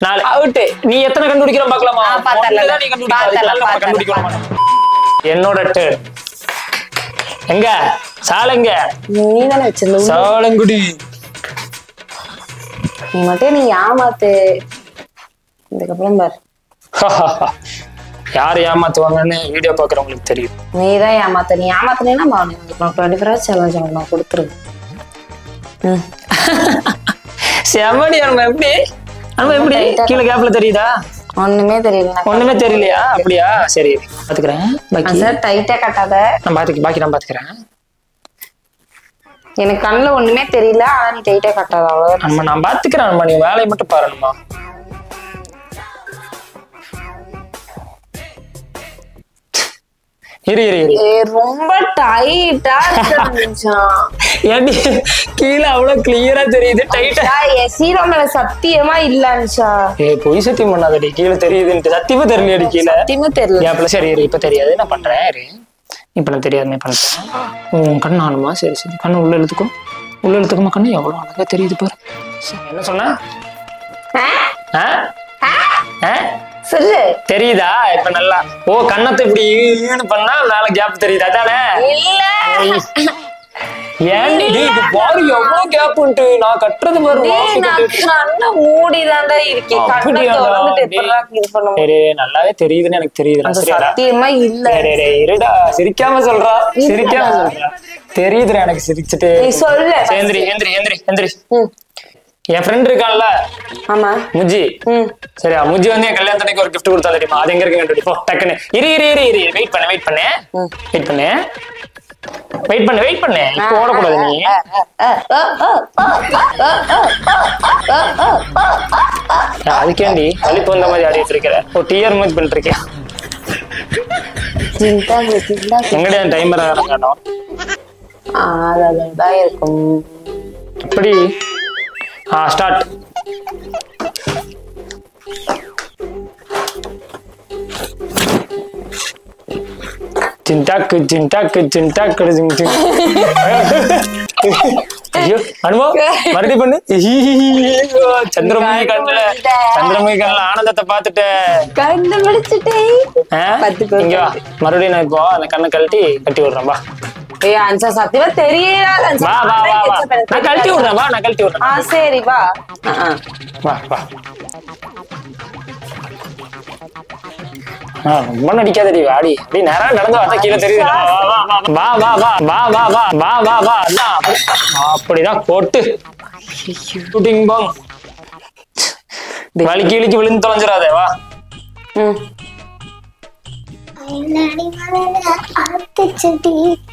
நாலு அவுட்டு நீ எத்தனை கண்டுபிடிக்கிறோம் பார்க்கலாமா ஆ, பாத்தரலாம். ஒண்ணுதான் நீ கண்டுபிடிக்கிற. அதுக்கு மேல நம்ம பாத்தரலாம், கண்டுபிடிக்க மாட்டோம். என்னோட turn. எங்க சாலங்க நீ தானே வச்சிருந்த உள்ள. சாலங்குடி நீ மட்டும் நீ ஏமாத்து இதுக்கப்புறம் பாரு யார் ஏமாத்துவாங்கன்னு வீடியோ பாக்குறவங்களுக்கு தெரியும் நீ தான் ஏமாத்த நீ ஏமாத்தினா டுவெண்ட்டி ஃபோர் ஹவர்ஸ் சேலஞ்ச் உனக்கு நான் கொடுத்துருவேன் ம். செம்மடி நம்ம எப்படி நம்ம எப்படி Tight ஆ கீழே கேப்ல தெரியுதா ஒண்ணுமே தெரியல ஒண்ணுமே தெரியலையா அப்படியா சரி பாத்துக்கிறேன் பாக்கி சார் டைட்டா கட்டாத நான் பாத்துக்க பாக்கி நான் பாத்துக்கிறேன் எனக்கு கண்ணுல ஒண்ணுமே தெரியல ஆனா நீ டைட்டா கட்டாத அவ்வளவுதான் நம்ம நான் பாத்துக்கிறேன் நம்ம நீ வேலையை மட்டும் பாருங்கம்மா இரு இரு இரு ஏய், ரொம்ப டைட்டா நிமிஷம் ஏன்டி கீழே அவ்வளவு கிளியரா தெரியுது டைட்டா சீரோ மேல சத்தியமா இல்ல அனுஷா ஏ பொய் சத்தியம் பண்ணாதடி கீழே தெரியுதுன்ட்டு சத்தியமா தெரியலையடி கீழே சத்தியமா தெரியல கேப்ல சரி இரு இப்ப தெரியாது நான் பண்றேன் இரு இப்ப நான் தெரியாதுமே பண்றேன் உன் கண்ணு ஆனுமா சரி சரி கண்ணு உள்ள இழுத்துக்கோ உள்ள இழுத்துக்கமா கண்ணு எவ்வளவு அழகா தெரியுது பாரு சரி, என்ன சொன்ன ஆ? ஆ? ஆ? சொல்லு தெரியுதா இப்ப நல்லா ஓ கண்ணத்தை இப்படி ஈன்னு பண்ணா மேல கேப் தெரியுது அதானே இல்ல ஏன்டி டேய், இது பாரு எவ்வளவு கேப் உண்டு நான் கட்டுறது பாரு டேய், வாசு நான் கட்டு. கண்ணை மூடிதான்டா இருக்கேன் கண்ணை அப்படியாடா, திறந்துட்டு டேய். எப்படிடா இது பண்ண முடியும்? சரி நல்லாவே தெரியுதுன்னு எனக்கு தெரியுதுடா அது சரியாடா சத்தியமா இல்ல டேய், டேய், டேய், இருடா சிரிக்காம சொல்றா சிரிக்காம சொல்றா தெரியுதுடா எனக்கு சிரிச்சுட்டு நீ சொல்லு எந்திரி எந்திரி எந்திரி எந்திரி ம். என் ஃப்ரெண்ட் இருக்கான்ல ஆமா முஜி ம் சரியா முஜி வந்து என் கல்யாணத்துக்கு ஒரு gift கொடுத்தா தெரியுமா அது எங்க இருக்கு கண்டுபிடி போ டக்குன்னு இரு இரு இரு இரு வெயிட் பண்ணு வெயிட் பண்ணு வெயிட் பண்ணு வெயிட் பண்ணு வெயிட் பண்ணு இப்போ ஓடக்கூடாது நீ அதுக்கேண்டி வலிப்பு வந்த மாதிரி ஆடிட்டு இருக்கிற ஒரு டிஆர் மாதிரி பண்ணிட்டு இருக்கேன் ஜிந்தாக்கு, ஜிந்தாக்கு. எங்கடா டைமர் காணும் ஆ, அது அதுதான் இருக்கும் எப்படி ஆ ஸ்டார்ட் சிண்டாக்கு சிண்டாக்கு சிண்டாக்கு ஜிங் ஜிங் ஐயோ அனுபவ மறுபடி பண்ணு சந்திரமுகி கண்ணுல சந்திரமுகி கண்ணுல ஆனந்தத்தை பார்த்துட்டேன் கண்டுபிடிச்சிட்டேன் ஆ? பத்து பேர் இங்க வா மறுபடியும் நான் இப்போ அந்த கண்ணை கழட்டி கட்டி விடுறேன் வா ஏய் அஞ்சா சத்தியமா தெரியல வா வா வா வா நான் கழட்டி விடுறேன் வா நான் கழட்டி விடுறேன் ஆ சரி வா ஆ, ஆ. வா வா ஆ, ரொம்ப நடிக்காதடி வாடி அப்படி நேரா நடந்து பார்த்தா கீழே தெரியுது வா வா வா வா வா வா வா வா வா அதான் அப்படி- அப்படிதான் போட்டு ஷூட்டிங் பாங் வலிக்கு இழுக்கி விழுந்து தொலைஞ்சிடாதே வா ம் என்னடி மலர ஆத்துச்செடி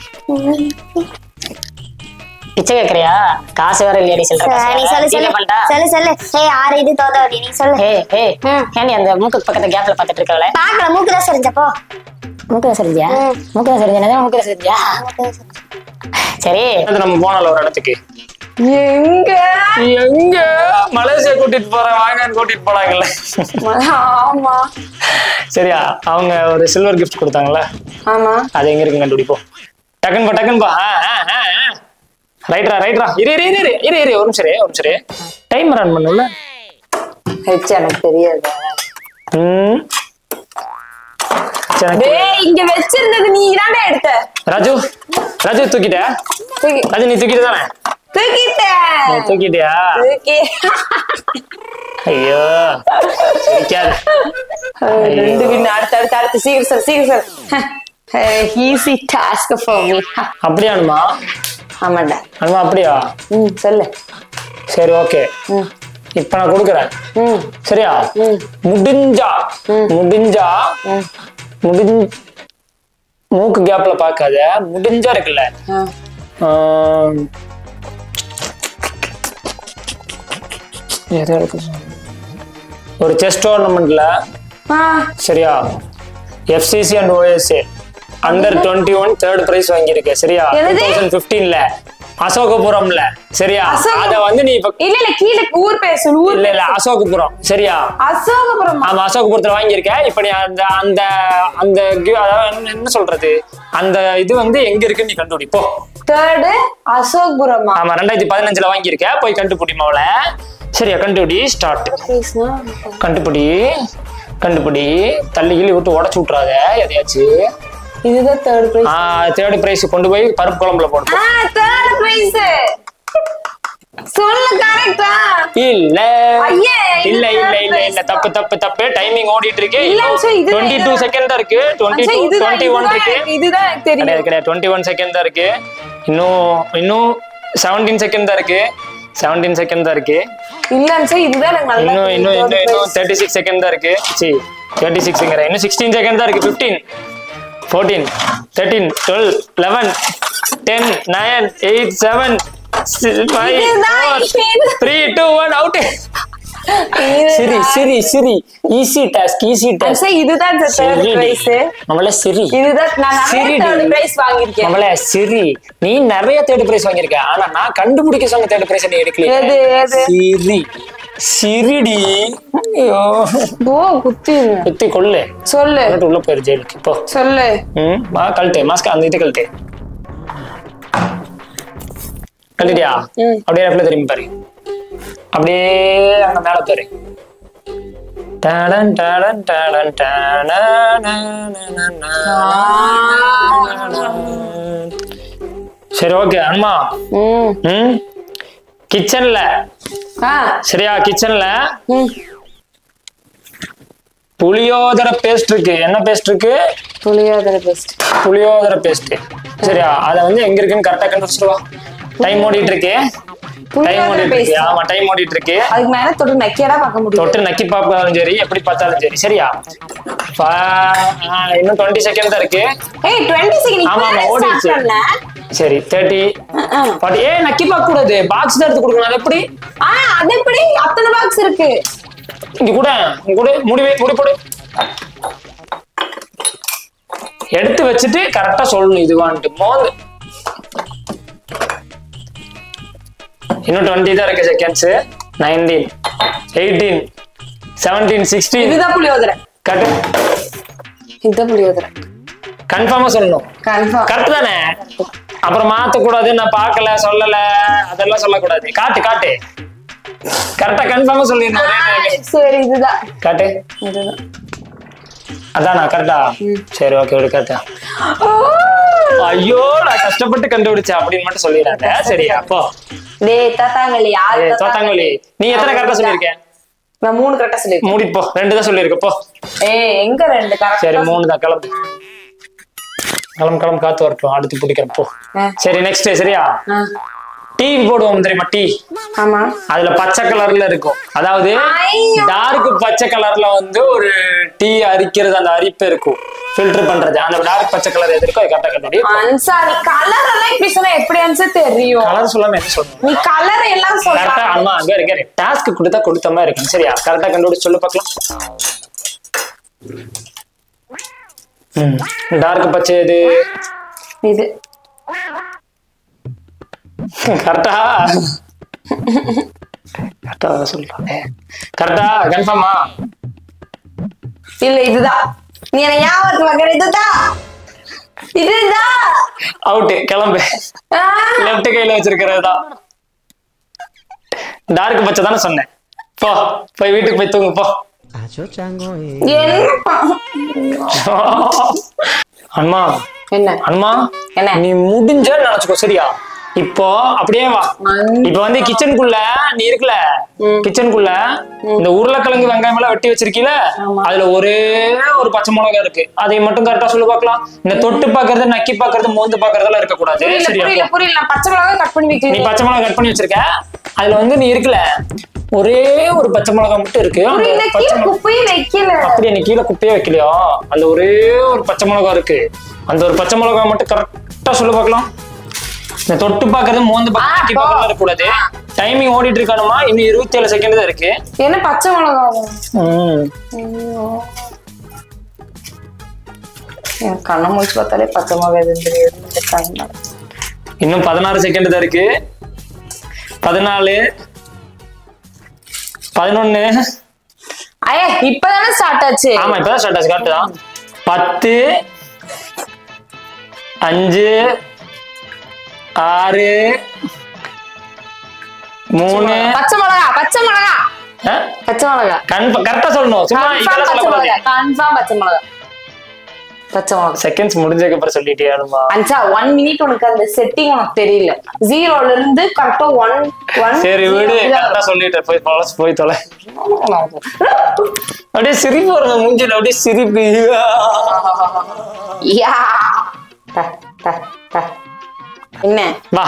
பிச்சை கேக்குறியா காசு வேற இல்லையடி சில்லற நீ சொல்லு சொல்லு பண்ணிட்டா சொல்லு சொல்லு ஏய் ஆறு இது தோதோடி நீ சொல்லு ஏய் ஏய் ஏன் நீ அந்த மூக்கு பக்கத்துல கேப்ல பாத்துட்டு இருக்கல பாக்கல மூக்கு தான் சரிஞ்சப்போ மூக்கு தான் சரிஞ்சியா ம். மூக்கு தான் சரிஞ்சா மூக்கு தான் சரிஞ்சியா சரி அடுத்து நம்ம போனோம்ல ஒரு இடத்துக்கு எங்க எங்க மலேசியா கூட்டிட்டு போறேன் வாங்கன்னு கூட்டிட்டு போனாங்கல்ல ஆமா சரியா அவங்க ஒரு சில்வர் கிஃப்ட் கொடுத்தாங்கல்ல ஆமா அது எங்க இருக்கு கண்டுபிடிப்போம் டக்குன்னு போ டக்குன்னு போ ரைட்ரா ரைட்ரா இரு இரு இரு இரு இரு இரு ஒரு நிமிஷம் இரு, ஒரு நிமிஷம் டைம் ரன் பண்ணுல ஹெச் எனக்கு தெரியாது ம் சரி, எனக்கு- டேய் இங்க வச்சிருந்தது நீ தானே எடுத்த ராஜு ராஜு தூக்கிட்ட தூக்கி- ராஜு நீ தூக்கிட்டு தானே தூக்கிட்டேன் நீ தூக்கிட்டியா தூக்கி ஐயோ சிரிக்காத ரெண்டு பின் அடுத்து அடுத்து அடுத்து சீக்கிரம் சார் சீக்கிரம் sir easy task for me அப்படியானுமா ஆமாண்டா அனுமா அப்படியா ம் சொல்லு சரி ஓகே ம் இப்ப நான் கொடுக்குறேன் ம் சரியா ம். முடிஞ்சா ம். முடிஞ்சா ம் முடிஞ்ச மூக்கு கேப்ல பார்க்காத முடிஞ்சா இருக்குல்ல ஆ. ஆம். எது இருக்கு? ஒரு செஸ் டோர்னமெண்ட்ல ஆ சரியா FCC and OSA under twenty one third prize வாங்கியிருக்க சரியா டூ என்னது? தௌசண்ட் பிப்டீன்ல அசோகபுரம்ல சரியா அசோக- அத வந்து நீ இப்ப இல்ல இல்ல கீழே ஊர் பேர் சொல்லு ஊர் இல்ல இல்ல அசோகபுரம் சரியா அசோகபுரம் ஆமா அசோகபுரத்துல வாங்கியிருக்க இப்ப நீ அந்த அந்த அந்த gi- அதாவது என்ன- என்ன சொல்றது அந்த இது வந்து எங்க இருக்குன்னு நீ கண்டுபிடி போ தேர்டு அசோகபுரமா ஆமா ரெண்டாயிரத்தி பதினஞ்சுல வாங்கியிருக்க போய் கண்டுபிடி மவள சரியா கண்டுபிடி ஸ்டார்ட் ப்ரைஸ்னா கண்டுபிடி கண்டுபிடி தள்ளி கிள்ளி விட்டு உடச்சு விட்றாத எதையாச்சும் இதுதான் தேர்ட் ப்ரைஸ் தேர்ட் பிரைஸ் கொண்டு போய் பருப்பு குழம்புல போடணும் ஆ தேர்ட் ப்ரைஸ் சொல்லு கரெக்டா இல்ல ஐயே, இது இல்ல இல்ல third இல்ல இல்ல prize தப்பு தப்பு தப்பு டைமிங் ஓடிட்டு இருக்கு இல்ல, அச்சா, இதுதான், டுவெண்ட்டி டூ இதுதான். செகண்ட் தான் இருக்கு டுவெண்ட்டி அச்சா, டூ இதுதான், டுவெண்ட்டி ஒன் இதுதான் இருக்கு எனக்கு- இதுதான் எனக்கு தெரியும் கிடையாது கிடையாது டுவெண்ட்டி ஒன் செகண்ட் தான் இருக்கு இன்னும் இன்னும் செவன்டீன் செகண்ட் தான் இருக்கு செவன்டீன் செகண்ட் தான் இருக்கு இல்லன்னு சார் இதுதான் எனக்கு நல்லா இன்னும் தெரியும், இன்னும் third இன்னும் இன்னும் prize. தேர்ட்டி சிக்ஸ் செகண்ட் தான் இருக்கு சி தேர்ட்டி சிக்ஸ்ங்கிற இன்னும் சிக்ஸ்டீன் செகண்ட் தான் இருக்கு fifteen fourteen thirteen twelve eleven ten nine eight seven five இதுதான், இது- த்ரீ டூ ஒன் அவுட் இதுதான். சிரி சிரி சிரி easy task easy task sir இதுதான் சார் தேர்ட் பிரைஸ் நம்மள சிரி இதுதான் நான் சரி, நிறைய தேர்ட் டி. பிரைஸ் வாங்கியிருக்கேன் நம்மள சிரி நீ நிறைய தேர்ட் பிரைஸ் வாங்கியிருக்க ஆனா நான் கண்டுபிடிக்க சொன்ன தேர்ட் பிரைஸ் நீ எடுக்கல எது, எது? சிரி சிரிடி ஐயோ ஓ குத்தி குத்தி கொள்ளு சொல்லு എന്നിട്ട് உள்ள போயிரு ஜெயிலுக்கு போ சொல்லு ம் வா கழட்டு மாஸ்க் அந்த இது கழட்டு கழட்டியா ம். அப்படியே லெஃப்ட்ல திரும்பி பாரு அப்படியே அங்க மேல பாரு டடன் டடன் டடன் டடன் சரி ஓகே அம்மா ம் ம் கிச்சன்ல ஆ சரியா கிச்சன்ல ம் புளியோதரை பேஸ்ட் இருக்கு என்ன பேஸ்ட் இருக்கு புளியோதரை பெஸ்ட் புளியோதரை பேஸ்ட் சரியா அத வந்து எங்க இருக்குன்னு கரெக்டா கண்டுபிடிச்சிருவா டைம் ஓடிட்டு இருக்கு டைம் புளியோதரை ஓடிட்டு இருக்கு paste. ஆமா டைம் ஓடிட்டு இருக்கு அதுக்கு மேல தொட்டு நக்கியடா பார்க்க முடியும் தொட்டு நக்கி பார்த்தாலும் சரி எப்படி பார்த்தாலும் சரி சரியா பா- ஆ, இன்னும் டுவெண்ட்டி செகண்ட் தான் இருக்கு ஏய் 20 செகண்ட் ஆமா, ஆமா, இப்போ ஓடிடுச்சு. ஸ்டார்ட் பண்ண சரி தேர்ட்டி ஃபார்ட்டி ஏ நக்கி பார்க்க கூடாது பாக்ஸ் தான் எடுத்து கொடுக்கணும் அது எப்படி ஆ அது எப்படி அத்தனை பாக்ஸ் இருக்கு இங்க கூட இங்க கூட முடிவே முடி போடு எடுத்து வச்சுட்டு கரெக்டா சொல்லணும் இதுவான்ட்டு மோது இன்னும் டுவெண்ட்டி தான் இருக்கு seconds nineteen eighteen seventeen sixteen இதுதான் புளியோதரை கட்டு இதுதான் புளியோதரை கன்ஃபார்மா சொல்லணும் கன்ஃபார்ம் கரெக்ட் தானே அப்புறம் மாத்தக்கூடாது நான் பார்க்கல சொல்லல அதெல்லாம் சொல்லக்கூடாது காட்டு காட்டு கரெக்டா கன்ஃபார்மா சொல்லிடணும் ஒரே time. சரி இதுதான் காட்டு இதுதான் அதானா கரெக்டா சரி ஓகே விடு கரெக்டா ஓ! ஐயோ நான் கஷ்டப்பட்டு கண்டுபிடிச்சேன் அப்படின்னு மட்டும் சொல்லிடாத சரியா அப்போ டேய் தாத்தாங்களி யாரு ஏய், தோத்தாங்கோலி நீ எத்தனை கரெக்டா சொல்லியிருக்க நான் மூணு கரெக்டா சொல்லிருக்கேன் மூடிட்டு போ ரெண்டு தான் சொல்லியிருக்க போ ஏய் எங்க ரெண்டு சரி கரெக்டா மூணு தான் கிளம்பு கிளம்பு கிளம்பு காத்து வரட்டும் அடுத்து பிடிக்கிறேன் போ ஆ. சரி நெக்ஸ்ட் சரியா ஆ, டீ போடுவோம் தெரியுமா டீ ஆமா அதுல பச்சை கலர்ல இருக்கும் அதாவது ஐயோ. டார்க் பச்சை கலர்ல வந்து ஒரு டீ அரிக்கிறது அந்த அரிப்பு இருக்கும் ஃபில்டர் பண்றது அந்த டார்க் பச்சை கலர் எது இருக்கோ அது கரெக்டா கண்டுபிடி அன்சாரி கலர் எல்லாம் இப்படி சொன்னா எப்படி அன்சர் தெரியும் கலர் சொல்லாம என்ன சொல்லணும் நீ கலர் எல்லாம் கரெக்டா சொல்ற அம்மா அங்க இருக்க டாஸ்க் கொடுத்தா கொடுத்த மாதிரி இருக்கும் சரியா கரெக்டா கண்டுபிடிச்சு சொல்லு பார்க்கலாம் டார்க் பச்சை எது இது கரெக்டா கரெக்டா சொல்றேன் கரெக்டா கன்ஃபார்மா இல்ல இதுதான் நீ என்ன ஞாபகத்துக்கு வைக்கிற இதுதான் இதுதான் அவுட்டு கிளம்பு ஆ, லெஃப்ட் கையில வச்சிருக்கிறது தான் டார்க் பச்சை தானே சொன்னேன் போ போய் வீட்டுக்கு போய் தூங்கு போ Acho chango eh. என்னப்பா அம்மா என்ன அம்மா என்ன? நீ முடிஞ்ச நினைச்சுக்கோ சரியா இப்போ அப்படியே வா மண். இப்போ வந்து கிச்சனுக்குள்ள நீ இருக்குல கிச்சனுக்குள்ள இந்த உருளைக்கிழங்கு வெங்காயம் எல்லாம் வெட்டி வச்சிருக்கீல அதுல ஒரே ஒரு பச்சை மிளகா இருக்கு அதை மட்டும் கரெக்டா சொல்லி பார்க்கலாம் இந்த தொட்டு பாக்குறது நக்கி பாக்குறது மோந்து பாக்குறதெல்லாம் இருக்க கூடாது புரியல சரியா புரியல புரியல நான் பச்சை மிளகா கட் பண்ணி நீ வைக்கிறேன் பச்சை மிளகா கட் பண்ணி வச்சிருக்க அதுல வந்து நீ இருக்குல ஒரே ஒரு பச்சை மிளகா மட்டும் இருக்கு அந்த புரியல பச்சை கீழே மிளகா குப்பையே வைக்கல அப்படியே நீ கீழே குப்பையே வைக்கலையா அந்த ஒரே ஒரு பச்சை மிளகா இருக்கு அந்த ஒரு பச்சை மிளகா மட்டும் கரெக்டா சொல்லு பார்க்கலாம் இந்த தொட்டு பாக்குறது மோந்து ஆ, பாக்குறது போ. பாக்குறது இருக்கக்கூடாது டைமிங் ஓடிட்டு இருக்கானுமா இன்னும் இருபத்தி ஏழு செகண்ட் தான் இருக்கு என்ன பச்சை மிளகா ம். எனக்கு கண்ணை முடிச்சு பார்த்தாலே பச்சை மிளகா எதுவும் தெரியாது இந்த கண்ணை. இன்னும் பதினாறு செகண்ட் தான் இருக்கு பதினாலு பதினொன்னு ஐயா இப்பதானே ஸ்டார்ட் ஆச்சு ஆமா இப்பதான் ஸ்டார்ட் ஆச்சு கரெக்ட் தான் பத்து அஞ்சு ஆறு மூணு பச்சை மிளகா பச்சை மிளகா ஆ? பச்சை மிளகா கன்ஃப- கரெக்டா சொல்லணும் சும்மா கன்ஃபார்ம் இதெல்லாம் பச்சை சொல்லக்கூடாது மிளகா கன்ஃபார்ம் பச்சை மிளகா பச்சை மிளகா செகண்ட்ஸ் முடிஞ்சதுக்கு அப்புறம் சொல்லிட்டியானுமா அஞ்சா ஒன் மினிட் உனக்கு அந்த செட்டிங் உனக்கு தெரியல ஜீரோல இருந்து கரெக்டா ஒன் ஒன் சரி விடு கரெக்டா சொல்லிட்டு போய் தொலை போய் தொலை அப்படியே சிரிப்பு வருங்க மூஞ்சில அப்படியே சிரிப்பு யா ட, ட, ட. என்ன வா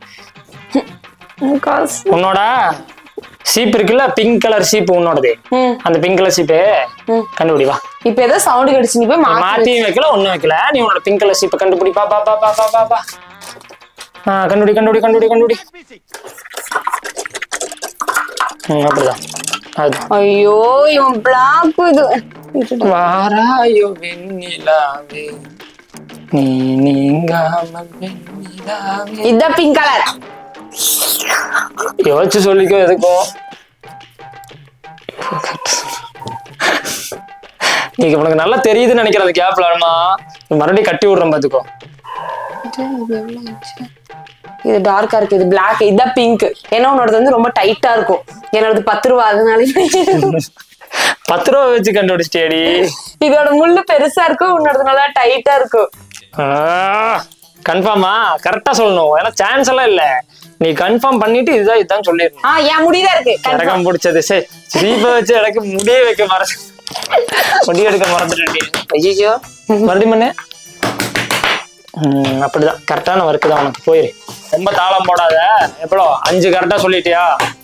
காசு உன்னோட சீப் இருக்குல்ல பிங்க் கலர் சீப் உன்னோடது ம். அந்த பிங்க் கலர் சீப்பு கண்டுபிடி வா இப்ப ஏதோ சவுண்ட் கிடைச்சு நீ போய் மாத்தி மாத்தி வைக்கல ஒண்ணும் வைக்கல நீ உன்னோட பிங்க் கலர் சீப்பை கண்டுபிடி பா பா பா பா பா பா பா ஆ கண்டுபிடி கண்டுபிடி கண்டுபிடி கண்டுபிடி ம் அப்படிதான் அது ஐயோ இவன் பிளாக் இது வாராயோ வெண்ணிலாவே நீ நீங்காமல் வெண்ணிலாவே இதான் பிங்க் கலர் யோசிச்சு சொல்லிக்கோ எதுக்கும் நீங்க உனக்கு நல்லா தெரியுதுன்னு நினைக்கிறேன் அந்த கேப்ல ஆமா மறுபடியும் கட்டி விடுறேன் பாத்துக்கோ இது டார்க்கா இருக்கு இது பிளாக் இதான் பிங்க் ஏன்னா உன்னோடது வந்து ரொம்ப டைட்டா இருக்கும் என்னோடது பத்து ரூபா அதனால பத்து ரூபா வச்சு கண்டுபிடிச்சிட்டியாடி இதோட முள்ளு பெருசா இருக்கும் உன்னோடது நல்லா டைட்டா இருக்கும் கன்ஃபார்மா கரெக்டா சொல்லணும் ஏன்னா சான்ஸ் எல்லாம் இல்ல நீ கன்ஃபார்ம் பண்ணிட்டு இதுதான் இதுதான் சொல்லிடணும் ஆ என் முடிதான் இருக்கு confirm. இறக்கம் பிடிச்சது சரி சீப்பை வச்சு எனக்கு முடிய வைக்க மறந்து முடி எடுக்க மறந்துட்டேன் ஐயோ மறுபடியும் பண்ணு ம், அப்படிதான் கரெக்டான ஒர்க்கு தான் உனக்கு போயிரு ரொம்ப தாளம் போடாத எவ்வளோ அஞ்சு கரெக்டா சொல்லிட்டியா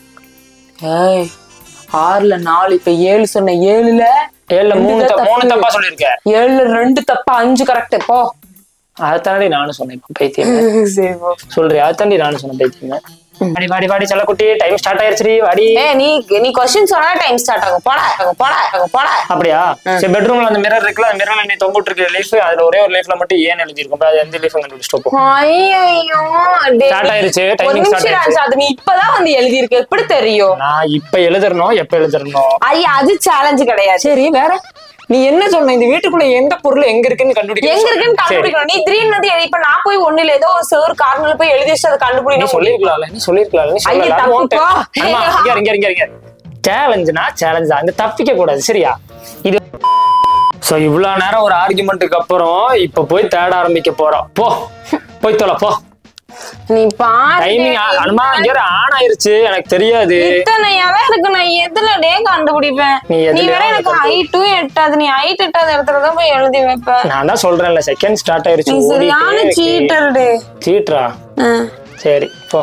ஏய் ஆறுல நாலு இப்ப ஏழு சொன்ன ஏழுல ஏழுல ரெண்டு மூணு தான் த- மூணு தப்பு. தப்பா சொல்லியிருக்க ஏழுல ரெண்டு தப்பா அஞ்சு கரெக்ட் போ அதைத்தாண்டி நானும் சொன்னேன் இப்ப பைத்தியம் சரி போ சொல்றியா அதைத்தாண்டி நானும் சொன்னேன் பைத்தியம் வாடி வாடி வாடி செல்லக்குட்டி டைம் ஸ்டார்ட் ஆயிருச்சு வாடி ஏ நீ நீ கொஸ்டின் சொன்னா டைம் ஸ்டார்ட் ஆகும் போடா ஆகும் போடா ஆகும் போடா அப்படியா சரி பெட்ரூம்ல அந்த மிரர் இருக்குல்ல அந்த மிரர்ல நீ தொங்கிட்டு இருக்க லீஃப் அதுல ஒரே ஒரு லீஃப்ல மட்டும் ஏன் எழுதிருக்கும் அது எந்த லீஃப் கண்டுபிடிச்சிட்டு போ ஐயோ டேய், Start ஆயிருச்சு, ஒரு timing start நிமிஷம் ஆயிருச்சு. ராஜா, அது நீ இப்பதான் வந்து எழுதியிருக்க எப்படி தெரியும் நான் இப்ப எழுதணும் எப்ப எழுதணும் ஐயா அது சேலஞ்சு கிடையாது சரி வேற நீ என்ன சொன்ன இந்த வீட்டுக்குள்ள எந்த பொருள் எங்க இருக்குன்னு கண்டுபிடிக்க எங்க இருக்குன்னு கண்டுபிடிக்கணும் நீ திடீர்னு வந்து எழுதி- இப்ப நான் போய் ஒண்ணுல ஏதோ ஒரு சேர் கார்னர்ல போய் எழுதி வச்சு அதை நீ கண்டுபிடிக்கணும் சொல்லிருக்கலாம்ல நீ சொல்லிருக்கலாம்ல நீ ஐயா, சொல்லல தப்பு போ. இங்க இங்க இங்க இங்க சேலஞ்சுனா சேலஞ்ச் தான் இந்த தப்பிக்க கூடாது சரியா இது சோ இவ்வளவு நேரம் ஒரு ஆர்குமெண்ட்டுக்கு அப்புறம் இப்ப போய் தேட ஆரம்பிக்க போறோம் போ போய் தொலை போ நீ பாரு டைமிங் அனுமா இங்க ஆன் ஆயிருச்சு எனக்கு தெரியாது இத்தனை இலை இருக்கு நான் எதுல டே கண்டுபிடிப்பேன் நீ நீ எதுலயா வேற எனக்கு ஹைட்டும் எட்டாது நீ ஹைட் எட்டாத இடத்துல தான் போய் எழுதி வைப்ப நான் தான் சொல்றேன்ல செகண்ட் ஸ்டார்ட் நீ ஆயிருச்சு சரியான சீட்டர் டே சீட்ரா சரி போ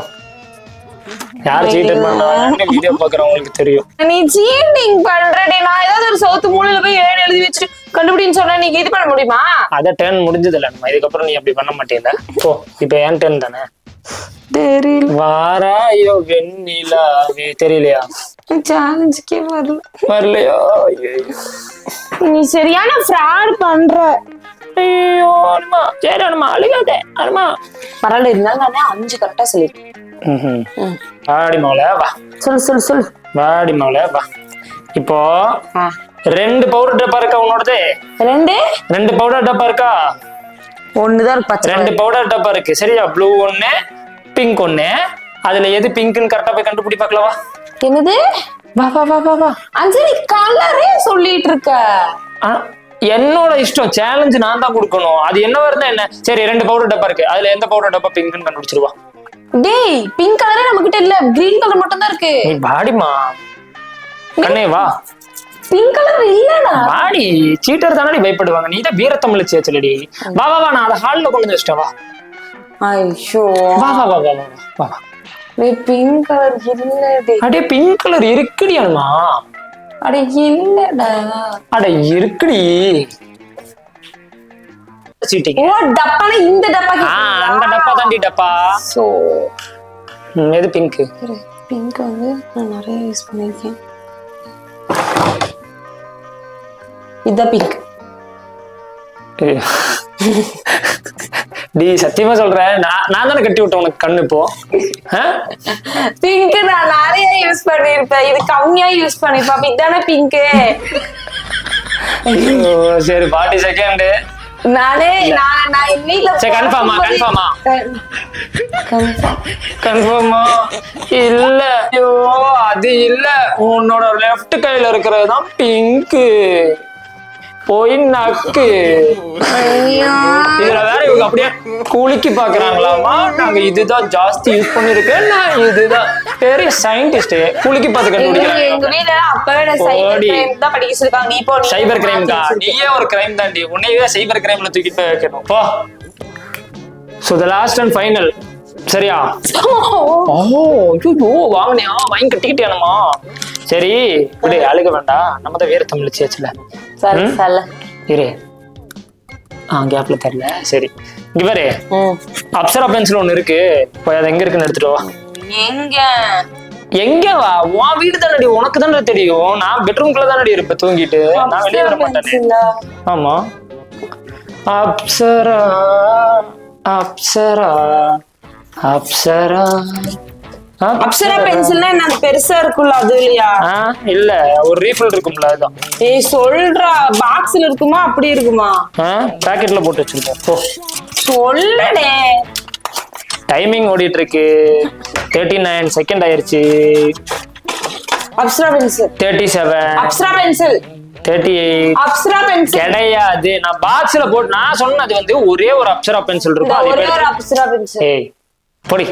யார் சீட்டர் பண்றாங்க வீடியோ பாக்குறவங்களுக்கு தெரியும் நீ சீட்டிங் பண்றடே நான் ஏதாவது ஒரு சவுத்து மூலையில போய் ஏழு எழுதி வச்சுட்டு கண்டுபிடின்னு சொன்னா நீ இது பண்ண முடியுமா அத டேர்ன் முடிஞ்சது இல்ல நம்ம இதுக்கப்புறம் நீ அப்படி பண்ண மாட்டேல போ இப்ப ஏன் டேர்ன் தானே தெரியல வாராயோ வெண்ணிலாவே தெரியலையா சேலஞ்சுக்கே வரல வரலையா ஐயோ நீ சரியான ஃப்ராட் பண்ற ஐயோ அனுமா சரி அனுமா அழுகாத அனுமா பரவாயில்ல இருந்தாலும் நானே அஞ்சு கரெக்டா சொல்லிட்டேன் ம்ஹும். வாடி மோல வா சொல்லு சொல்லு சொல்லு வாடி மோல வா இப்போ ஆ. ரெண்டு பவுடர் டப்பா இருக்கா உன்னோடது ரெண்டு ரெண்டு பவுடர் டப்பா இருக்கா ஒண்ணுதான் இருக்கு பச்சை ரெண்டு பவுடர் டப்பா இருக்கு சரியா ப்ளூ ஒண்ணு பிங்க் ஒண்ணு அதுல எது பிங்க்னு கரெக்டா போய் கண்டுபிடி பார்க்கலவா என்னது வா வா வா வா வா அஞ்சலி கலரே சொல்லிட்டு இருக்க ஆ, என்னோட இஷ்டம் சேலஞ்சு நான் தான் கொடுக்கணும் அது என்னவா இருந்தா என்ன சரி ரெண்டு பவுடர் டப்பா இருக்கு அதுல எந்த பவுடர் டப்பா பிங்க்னு கண்டுபிடிச்சிருவா டேய் பிங்க் கலரே நம்ம கிட்ட இல்ல கிரீன் கலர் மட்டும் தான் இருக்கு நீ பாடிமா கண்ணே வா பிங்க் கலர் இல்லடா பாடி சீட்டர் தானே பயப்படுவாங்க நீ தான் வீரத்தமிழ் சேச்சலடி வா வா வா நான் அதை ஹால்ல கொண்டு வந்து வச்சிட்டேன் வா ஐயோ வா வா வா வா வா வா வா டேய் பிங்க் கலர் இல்லடே அடே பிங்க் கலர் இருக்குடி அனுமா அட இல்லடா அட இருக்குடி சீட்டிங் ஓ டப்பானா இந்த டப்பா ஆ அந்த டப்பா தாண்டி டப்பா சோ ம், எது பிங்க் பிங்க் வந்து நான் நிறைய யூஸ் பண்ணிருக்கேன் இதான் பிங்க் டி சத்தியமா சொல்றேன் நான் நான் தானே கட்டி விட்டேன் உனக்கு கண்ணு இப்போ ஆ? பிங்க் நான் நிறைய யூஸ் பண்ணிருப்பேன் இது கம்மியா யூஸ் பண்ணிருப்பேன் அப்ப இதானே பிங்க் ஐயோ, சரி ஃபார்ட்டி செகண்ட் நானே நான் நான் என் வீட்ல சரி, confirm ஆ, போகும்போது- confirm ஆ? Confirm. கன்ஃபார்மா இல்ல ஐயோ அது இல்ல உன்னோட லெஃப்ட் கையில இருக்கிறது தான் பிங்க் போய் நக்கு ஐயோ இதுல வேற இவங்க அப்படியே குலுக்கி பாக்குறாங்களாமா நாங்க இதுதான் ஜாஸ்தி யூஸ் பண்ணிருக்கேன் நான் இதுதான் பெரிய சயின்டிஸ்ட் குலுக்கி பார்த்து எங்க கண்டுபிடிக்கிறாங்க எங்க வீட்ல அப்பவே நான் சைபர் ஓடி. கிரைம் தான் படிக்க சொல்லிருக்காங்க நீ போ நீ சைபர் போ, கிரைம்கா மாத்தி வச்சிருக்க. நீயே ஒரு கிரைம் தாண்டி உன்னையவே சைபர் கிரைம்ல தூக்கிட்டு போய் வைக்கணும் போ so the last and final சரியா ஓ ஐயோ வாங்கினியா வாங்கி கட்டிக்கிட்டியானமா சரி விடு அழுக வேண்டாம் நம்ம தான் வேற தமிழ் சேச்சுல சரி ம்? சரி இரு ஆ கேப்ல தெரியல சரி இங்க பாரு ம். அப்சரா பென்சில் ஒண்ணு இருக்கு போய் அது எங்க இருக்குன்னு எடுத்துட்டு வா எங்க எங்க வா உன் வீடு தானடி உனக்கு தானே தெரியும் நான் பெட்ரூம்குள்ள தானடி இருப்பேன் தூங்கிட்டு நான் வெளியே வர மாட்டேனே பென்சிலா? ஆமா அப்சரா அப்சரா அப்சரா அப்சரா பென்சில்னா என்ன அது பெருசா இருக்குல்ல அது இல்லையா ஆ, இல்ல ஒரு ரீஃபில் இருக்கும்ல அதுதான் ஏய் சொல்றா பாக்ஸ்ல இருக்குமா அப்படி இருக்குமா பாக்கெட்ல போட்டு வச்சிருக்கோம் ஓ சொல்லுடே டைமிங் ஓடிட்டு இருக்கு தேர்ட்டி நைன் செகண்ட் ஆயிருச்சு Apsara pencil thirty seven Apsara pencil thirty eight Apsara pencil கிடையாது நான் பாக்ஸ்ல போட்டு நான் சொன்னது வந்து ஒரே ஒரு அப்சரா பென்சில் இந்த இருக்கும் அதை ஒரே ஒரு எடுத்து- அப்சரா பென்சில் ஏய் பொடி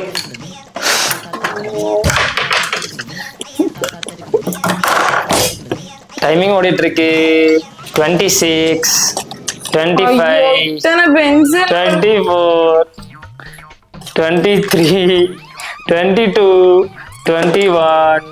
டைமிங் ஓடிட்டு இருக்கு டுவெண்ட்டி சிக்ஸ் டுவெண்ட்டி ஃபைவ் எத்தனை pencil twenty four twenty three twenty two twenty one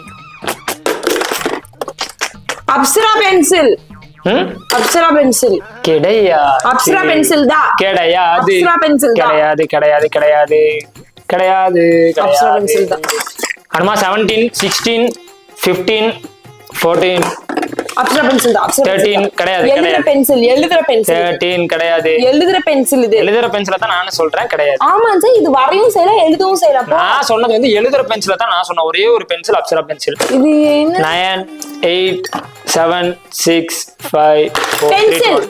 Apsara pencil Apsara pencil கிடையாது அப்சரா பென்சில் தான் கிடையாது அப்சரா பென்சில் தான் கிடையாது கிடையாது கிடையாது கிடையாது அப்சரா கிடையாது பென்சில் தான் Anuma seventeen sixteen fifteen fourteen Apsara pencil தான் அப்சரா 13 கிடையாது, எழுதுற கிடையாது. பென்சில் எழுதுற பென்சில் தேர்ட்டீன் கிடையாது எழுதுற பென்சில் இது எழுதுற பென்சில தான் நானும் சொல்றேன் கிடையாது ஆமா சார் இது வரையும் செய்யலாம் எழுதவும் செய்யலாம் அப்போ நான் சொன்னது வந்து எழுதுற பென்சில தான் நான் சொன்னேன் ஒரே ஒரு பென்சில் அப்சரா பென்சில் இது என்ன nine eight seven six five pencil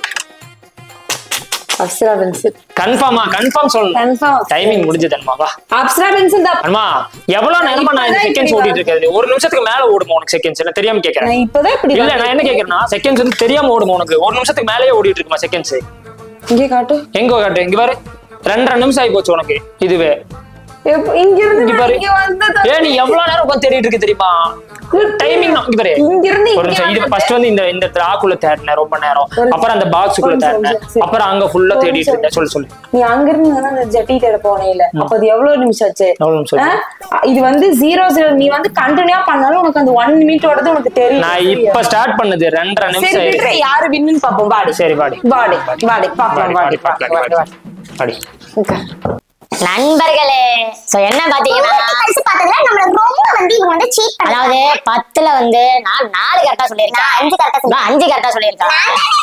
Apsara pencil கன்ஃபார்மா கன்ஃபார்ம் சொல்லணும் கன்ஃபார்ம் டைமிங் முடிஞ்சது அனுமா வா அப்சரா பென்சில் தான் அனுமா எவ்வளவு நேரமா நான் இந்த இப்பதான் செகண்ட்ஸ் இப்படி ஓடிட்டு இருக்கிறது ஒரு நிமிஷத்துக்கு மேல ஓடுமா உனக்கு செகண்ட்ஸ் என்ன தெரியாம கேக்குறேன் நான் இப்பதான் இப்படி இல்ல நான் என்ன கேக்குறேன்னா செகண்ட்ஸ் வந்து தெரியாம ஓடுமா உனக்கு ஒரு நிமிஷத்துக்கு மேலேயே ஓடிட்டு இருக்குமா செகண்ட்ஸ் இங்கே காட்டு எங்க காட்டு இங்க பாரு ரெண்டரை நிமிஷம் ஆகி போச்சு உனக்கு இதுவே எப்ப- இங்க இருந்து இங்க நான் பாரு இங்க வந்தது ஏ நீ எவ்வளவு நேரம் உட்காந்து தேடிட்டு இருக்கு தெரியுமா டைமிங் இங்க பாரு இங்க இருந்து ஒரு இங்க நிமிஷம் இது வந்தது. ஃபர்ஸ்ட் வந்து இந்த இந்த டிராக்குள்ள தேடினேன் ரொம்ப நேரம் ஒரு அப்புறம் அந்த பாக்ஸுக்குள்ள ஒரு நிமிஷம், தேடினேன் ஒரு நிமிஷம். அப்புறம் அங்க ஃபுல்லா ஒரு தேடிட்டு நிமிஷம். இருந்தேன் சொல்லு சொல்லு நீ அங்க இருந்து தானே அந்த ஜட்டி தேட போனேல அப்ப அது எவ்வளவு நிமிஷம் ஆச்சு எவ்வளவு நிமிஷம் ஆ? ஆச்சு? இது வந்து ஜீரோ ஜீரோ நீ வந்து கண்டினியூா பண்ணாலும் உனக்கு அந்த ஒன் மினிட்டோடது உனக்கு தெரியும் நான் இப்ப ஸ்டார்ட் பண்ணது ரெண்டரை சரி நிமிஷம் விட்டுற ஆயிடுச்சு. யாரு வின்னு பாப்போம் பாடி சரி பாடி பாடி பாடி பாக்கலாம் பாடி, பாடி பாடி, பாடி, பாடி, பாடி. Okay. நண்பர்களே சோ என்ன பாத்தீங்கன்னா பரிசு பார்த்ததுல நம்மள ரொம்ப வந்து இவங்க வந்து சீட் பண்ணாங்க அதாவது பத்துல வந்து நான் நாலு கரெக்டா சொல்லியிருக்கேன் நான் அஞ்சு correct ஆ நான் அஞ்சு கரெக்டா சொல்லியிருக்கேன்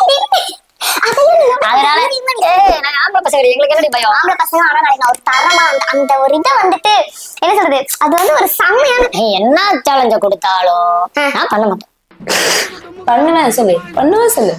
அதையும் அதனால ஏய், நாங்க ஆம்பளை பசங்க எங்களுக்கு என்னடி பயம் ஆம்பளை பசங்க ஆனா நாளைக்கு நான் ஒரு தரமா அந்த- அந்த ஒரு இதை வந்துட்டு என்ன சொல்றது அது வந்து ஒரு செம்மையான நீ என்ன சேலஞ்ச கொடுத்தாலும் நான் பண்ண மாட்டேன் பண்ணுவேன் சொல்லு பண்ணுவேன் சொல்லு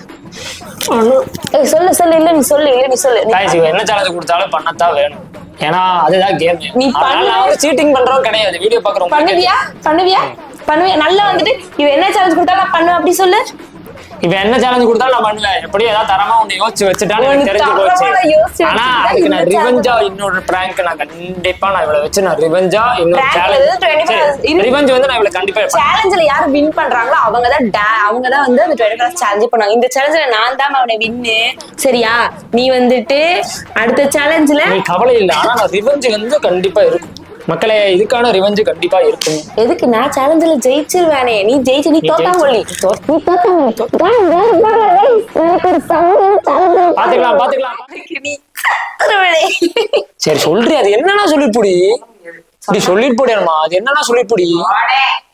ஏய், சொல்லு சொல்லு இல்ல நீ சொல்லு இல்ல நீ சொல்லு நீ- Guys, இவ என்ன சேலஞ்ச் கொடுத்தாலும் பண்ணத்தான் வேணும் ஏன்னா அதுதான் கேம் நீ பண்ணு. நான் வந்து சீட்டிங் பண்றோம் கிடையாது வீடியோ பாக்குறோம் பண்ணுவியா பண்ணுவியா பண்ணுவியா நல்லா வந்துட்டு இவ என்ன சேலஞ்ச் கொடுத்தா நான் பண்ணுவேன் அப்படி சொல்லு இவ என்ன சேலஞ்ச் கொடுத்தாலும் நான் பண்ணுவேன் எப்படி ஏதாவது தரமா ஒண்ணு யோசிச்சு வச்சுட்டான்னு எனக்கு ஒண்ணு தெரிஞ்சு தரமா போச்சு நான் யோசிச்சு ஆனா வச்சுட்டா அதுக்கு நான் இந்த ரிவெஞ்சா இன்னொரு பிராங்க் நான் கண்டிப்பா நான் இவளை வச்சு நான் ரிவெஞ்சா இன்னொரு Prank சேலஞ்ச் அதாவது 25 இரு. ரிவெஞ்ச் வந்து நான் இவளை கண்டிப்பா வைப்பேன். சேலஞ்சில் யார் வின் பண்றாங்களோ அவங்க தான் அவங்க தான் வந்து அந்த டுவெண்ட்டி கிளாஸ் சேலஞ்ச் பண்ணாங்க இந்த சேலஞ்சில் நான் தான் அவனை வின்னு சரியா நீ வந்துட்டு அடுத்த சேலஞ்சில் நீ கவலை இல்லை ஆனா நான் ரிவெஞ்ச் வந்து கண்டிப்பா இருக்கும் மக்களே இதுக்கான ரிவெஞ்ச் கண்டிப்பா இருக்கும் எதுக்கு நான் சேலஞ்சில் ஜெயிச்சிருவேனே நீ ஜெயிச்சு நீ நீ தோத்தாங்கொல்லி ஜெயிச்சு- நீ தோத்தாங்கொல்லி பாத்துக்கலாம் பாத்துக்கலாம் நீ தோத்துருவனே. சரி சொல்றி அது என்னன்னா சொல்லிப்புடி இப்படி சொல்லிட்டு போடியாமா அது என்னன்னா சொல்லிப்புடி போடே.